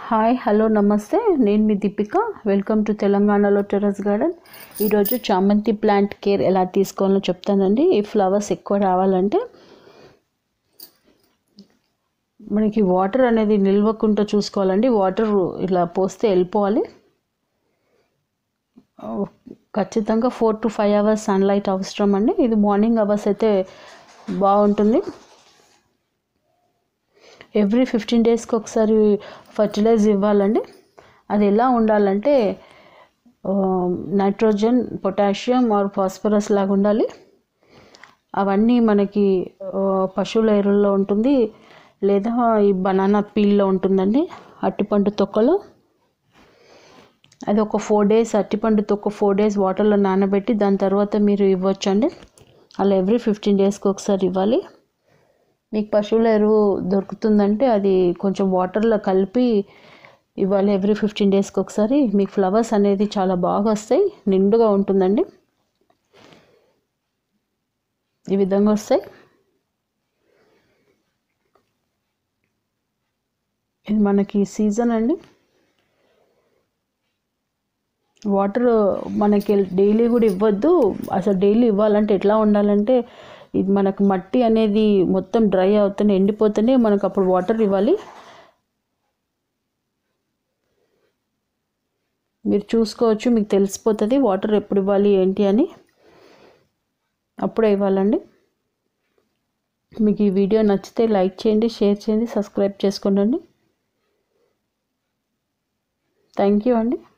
hi hello namaste నేను మీ Deepika welcome to తెలంగాణలో టెర్రస్ గార్డెన్ ఈరోజు చామంతి ప్లాంట్ కేర్ ఎలా తీసుకోవాలో చెప్తానండి ఈ ఫ్లవర్స్ ఎక్కువ రావాలంటే మనకి వాటర్ అనేది నిల్వకుండా చూసుకోవాలండి వాటర్ ఇలా పోస్తే వెళ్ళిపోవాలి ఖచ్చితంగా four to five hours sunlight అవసరం అండి ఇది మార్నింగ్ అవర్స్ అయితే బాగుంటుంది ఎవ్రీ ఫిఫ్టీన్ డేస్కి ఒకసారి ఫర్టిలైజ్ ఇవ్వాలండి అది ఎలా ఉండాలంటే నైట్రోజన్ పొటాషియం ఆర్ ఫాస్ఫరస్ లాగా ఉండాలి అవన్నీ మనకి పశువుల ఎరువుల్లో ఉంటుంది లేదా ఈ బనానా పీల్లో ఉంటుందండి అట్టిపండు తొక్కలో అది ఒక ఫోర్ డేస్ అట్టిపండు తొక్క ఫోర్ డేస్ వాటర్లో నానబెట్టి దాని తర్వాత మీరు ఇవ్వచ్చండి అలా ఎవ్రీ ఫిఫ్టీన్ డేస్కి ఒకసారి ఇవ్వాలి మీకు పశువుల ఎరువు దొరుకుతుందంటే అది కొంచెం వాటర్లో కలిపి ఇవ్వాలి ఎవ్రీ ఫిఫ్టీన్ డేస్కి ఒకసారి మీకు ఫ్లవర్స్ అనేది చాలా బాగా వస్తాయి నిండుగా ఉంటుందండి ఈ విధంగా వస్తాయి ఇది మనకి సీజన్ అండి వాటర్ మనకి డైలీ కూడా ఇవ్వద్దు అసలు డైలీ ఇవ్వాలంటే ఎట్లా ఉండాలంటే ఇది మనకు మట్టి అనేది మొత్తం డ్రై అవుతూనే ఎండిపోతేనే మనకు అప్పుడు వాటర్ ఇవ్వాలి మీరు చూసుకోవచ్చు మీకు తెలిసిపోతుంది వాటర్ ఎప్పుడు ఇవ్వాలి ఏంటి అని అప్పుడే ఇవ్వాలండి మీకు ఈ వీడియో నచ్చితే లైక్ చేయండి షేర్ చేయండి సబ్స్క్రైబ్ చేసుకోండి థ్యాంక్ యూ అండి